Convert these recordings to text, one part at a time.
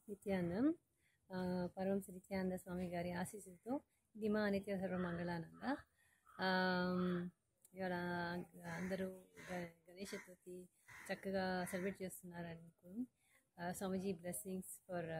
నిత్యానందం ఆ, పరమ శ్రీ నిత్యానంద స్వామి గారి ఆశీస్సులతో దిమా నిత్య సర్వమంగళానంద ఆమ్, ఇవాళ అందరూ గ- గణేష చతుర్థి చక్కగా సెలబ్రేట్ చేస్తున్నారు అనుకుని Swamiji blessings for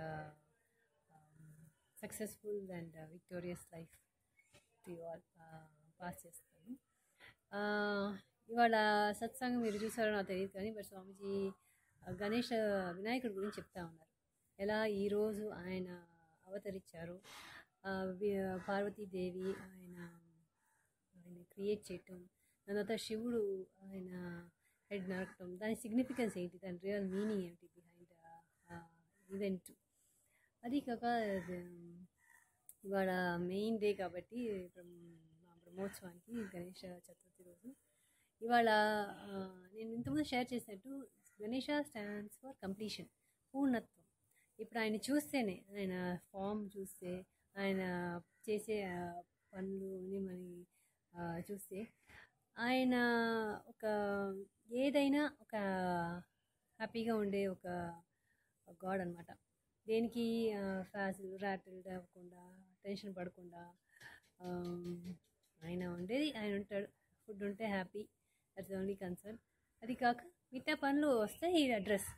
successful and victorious life to all pass చేస్తాను ఆ, ఇవాళ సత్సంగం మీరు చూసారో నాకు తెలియదు కానీ బట్ స్వామీజీ ఆ, గణేష వినాయకుడి గురించి చెప్తా ఉన్నారు ఎలా ఈరోజు ఆయన అవతరించారు ఆ, వి- పార్వతీదేవి ఆయన ఆయన క్రియేట్ చేయటం దాని తర్వాత శివుడు ఆయన హెడ్ నరకటం దాని సిగ్నిఫికెన్స్ ఏంటి దాని రియల్ మీనింగ్ ఏంటి బిహైండ్ ఈవెంట్ అది కాక అది, ఇవాళ మెయిన్ డే కాబట్టి బ్రహ్మ- మా బ్రహ్మోత్సవానికి గణేష చతుర్థి రోజు ఇవాళ ఆ, నేను ఇంతకుముందు షేర్ చేసినట్టు గణేష స్టాండ్స్ ఫర్ కంప్లీషన్ పూర్ణత్వం ఇప్పుడు ఆయన చూస్తేనే ఆయన ఫామ్ చూస్తే ఆయన చేసే ఆ, పనులు అన్నీ మనకి ఆ, చూస్తే ఆయన ఒక ఏదైనా ఒక హ్యాపీగా ఉండే ఒక గాడ్ అనమాట దేనికి ఫ్యాజులు ర్యాటిల్ అవ్వకుండా టెన్షన్ పడకుండా ఆమ్, ఆయన ఉండేది ఆయన ఉంటాడు ఫుడ్ ఉంటే హ్యాపీ దట్స్ ఓన్లీ కన్సర్న్ అది కాక మిగతా పనులు వస్తే ఈ అడ్రస్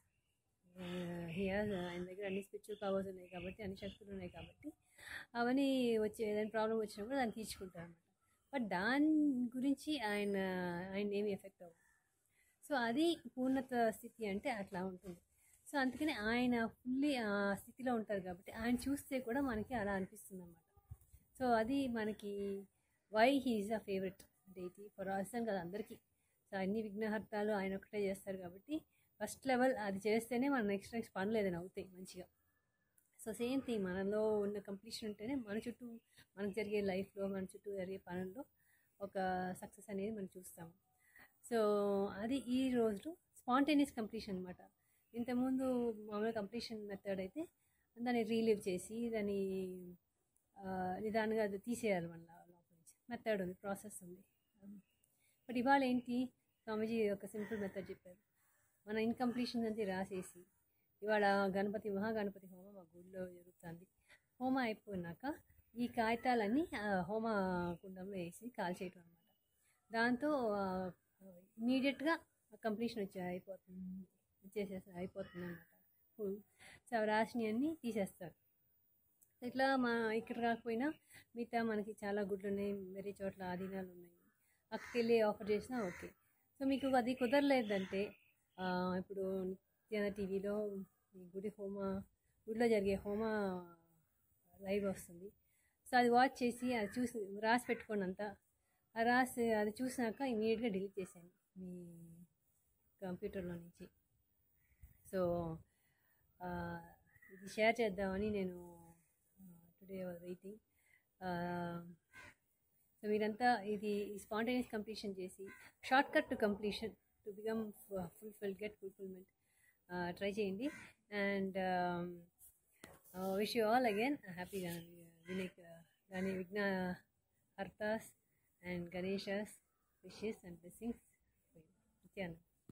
హియర్ ఆయన దగ్గర అన్ని స్పిరిచువల్ పవర్స్ ఉన్నాయి కాబట్టి అన్ని శక్తులు ఉన్నాయి కాబట్టి అవన్నీ వచ్చే ఏదైనా ప్రాబ్లం వచ్చినప్పుడు దాన్ని తీర్చుకుంటారు అనమాట బట్ దాని గురించి ఆయన ఆయన ఏమి ఎఫెక్ట్ అవ్వదు సో అది పూర్ణత స్థితి అంటే అట్లా ఉంటుంది సో అందుకని ఆయన ఫుల్లీ ఆ స్థితిలో ఉంటారు కాబట్టి ఆయన చూస్తే కూడా మనకి అలా అనిపిస్తుంది అనమాట సో అది మనకి why he is a favourite deity for us అని కదా అందరికీ సో అన్ని విఘ్నహర్తాలు ఆయన ఒకటే చేస్తారు కాబట్టి ఫస్ట్ లెవెల్ అది చేస్తేనే మన నెక్స్ట్ నెక్స్ట్ పనులు ఏదైనా అవుతాయి మంచిగా సో సేమ్ థింగ్ మనలో ఉన్న కంప్లీషన్ ఉంటేనే మన చుట్టూ మనకు జరిగే లైఫ్లో మన చుట్టూ జరిగే పనుల్లో ఒక సక్సెస్ అనేది మనం చూస్తాము సో అది ఈ రోజు స్పాంటేనియస్ కంప్లీషన్ అనమాట ఇంతకుముందు మామూలుగా కంప్లీషన్ మెథడ్ అయితే దాన్ని రీలీవ్ చేసి దాన్ని ఆ, నిదానంగా అది తీసేయాలి మన లోపల నుంచి మెథడ్ ఉంది ప్రాసెస్ ఉంది బట్ ఇవాళ ఏంటి స్వామీజీ ఒక సింపుల్ మెథడ్ చెప్పారు మన ఇన్కంప్లీషన్ అంతా రాసేసి ఇవాళ గణపతి మహాగణపతి హోమం మా గుడిలో జరుగుతుంది హోమం అయిపోయినాక ఈ కాగితాలన్నీ ఆ హోమ కుండంలో వేసి కాల్చేయటం అనమాట దాంతో ఇమీడియట్గా కంప్లీషన్ వచ్చే అయిపోతుంది వచ్చేసేసి అయిపోతుంది అనమాట సో అవి రాసినవి అన్నీ తీసేస్తారు ఇట్లా మా ఇక్కడ కాకపోయినా మిగతా మనకి చాలా గుడ్లు ఉన్నాయి వేరే చోట్ల ఆధీనాలు ఉన్నాయి అక్కడికి వెళ్ళి ఆఫర్ చేసినా ఓకే సో మీకు అది కుదరలేదంటే ఆ, ఇప్పుడు నిత్యాన టీవీలో ఈ గుడి హోమ గుడిలో జరిగే హోమ లైవ్ వస్తుంది సో అది వాచ్ చేసి అది చూసి రాసి పెట్టుకోండి అంతా ఆ రాసి అది చూసినాక ఇమీడియట్గా డిలీట్ చేశాను మీ కంప్యూటర్లో నుంచి సో ఆ, ఇది షేర్ చేద్దామని నేను టుడే వెయిటింగ్ సో మీరంతా ఇది స్పాంటేనియస్ కంప్లీషన్ చేసి short cut to completion to become fulfil get fulfilment try చేయండి and wish you all again happy Vinayak కానీ Vighnaharta's and Ganesha's wishes and blessings Nityanand